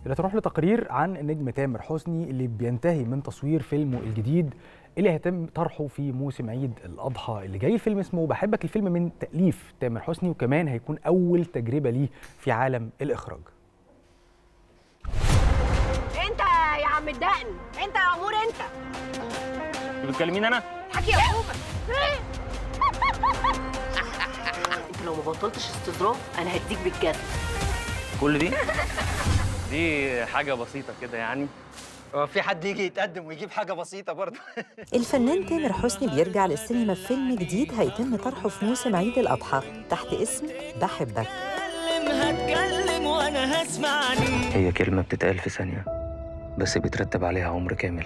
دلوقتي نروح لتقرير عن النجم تامر حسني اللي بينتهي من تصوير فيلمه الجديد اللي هيتم طرحه في موسم عيد الاضحى اللي جاي الفيلم اسمه بحبك الفيلم من تاليف تامر حسني وكمان هيكون اول تجربه ليه في عالم الاخراج انت يا عم الدقن انت يا امور انت بتكلمين انا؟ حكي يا بوبا انت لو ما بطلتش استظراف انا هديك بالجد كل دي؟ دي حاجة بسيطة كده يعني هو في حد يجي يتقدم ويجيب حاجة بسيطة برضه الفنان تامر حسني بيرجع للسينما في فيلم جديد هيتم طرحه في موسم عيد الأضحى تحت اسم بحبك هتكلم هتكلم وانا هسمعني هي كلمة بتتقال في ثانية بس بيترتب عليها عمر كامل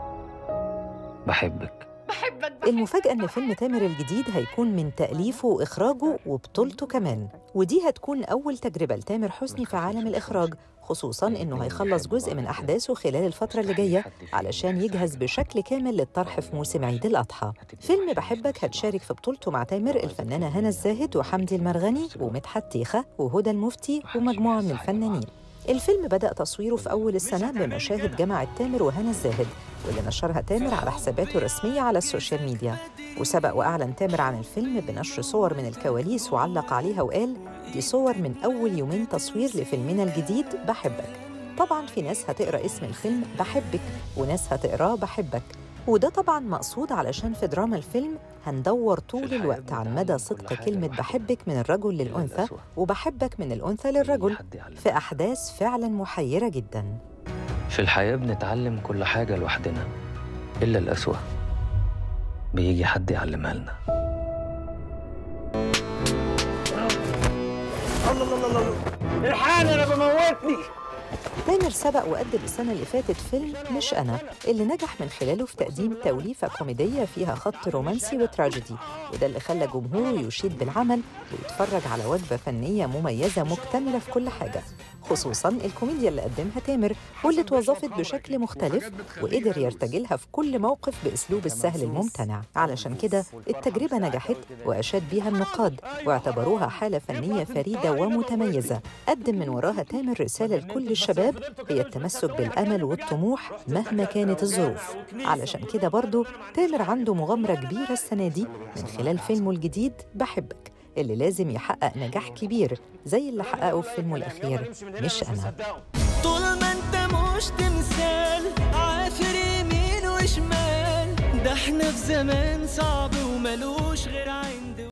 بحبك المفاجأة إن فيلم تامر الجديد هيكون من تأليفه وإخراجه وبطولته كمان ودي هتكون أول تجربة لتامر حسني في عالم الإخراج خصوصا إنه هيخلص جزء من أحداثه خلال الفترة اللي جاية علشان يجهز بشكل كامل للطرح في موسم عيد الأضحى فيلم بحبك هتشارك في بطولته مع تامر الفنانة هنا الزاهد وحمدي المرغني ومدحت تيخة وهدى المفتي ومجموعة من الفنانين الفيلم بدأ تصويره في أول السنة بمشاهد جمعت تامر وهنا الزاهد واللي نشرها تامر على حساباته الرسمية على السوشيال ميديا وسبق وأعلن تامر عن الفيلم بنشر صور من الكواليس وعلق عليها وقال دي صور من أول يومين تصوير لفيلمنا الجديد بحبك طبعا في ناس هتقرأ اسم الفيلم بحبك وناس هتقراه بحبك وده طبعا مقصود علشان في دراما الفيلم هندور طول الوقت عن مدى صدق كلمة بحبك من الرجل للأنثى وبحبك من الأنثى للرجل في أحداث فعلا محيرة جداً في الحياة بنتعلم كل حاجة لوحدنا إلا الأسوأ بيجي حد يعلمها لنا الحقني انا بموتني تامر سبق وقدم السنة اللي فاتت فيلم مش أنا اللي نجح من خلاله في تقديم توليفة كوميدية فيها خط رومانسي وتراجيدي وده اللي خلى جمهوره يشيد بالعمل ويتفرج على وجبة فنية مميزة مكتملة في كل حاجة خصوصا الكوميديا اللي قدمها تامر واللي اتوظفت بشكل مختلف وقدر يرتجلها في كل موقف بأسلوب السهل الممتنع علشان كده التجربة نجحت وأشاد بيها النقاد واعتبروها حالة فنية فريدة ومتميزة قدم من وراها تامر رسالة لكل الشباب هي التمسك بالأمل والطموح مهما كانت الظروف علشان كده برضو تامر عنده مغامرة كبيرة السنة دي من خلال فيلمه الجديد بحبك اللي لازم يحقق نجاح كبير زي اللي حققه في فيلمه الأخير مش أنا طول ما انت مش تمثال عافر يمين وشمال ده احنا في زمان صعب وملوش غير عين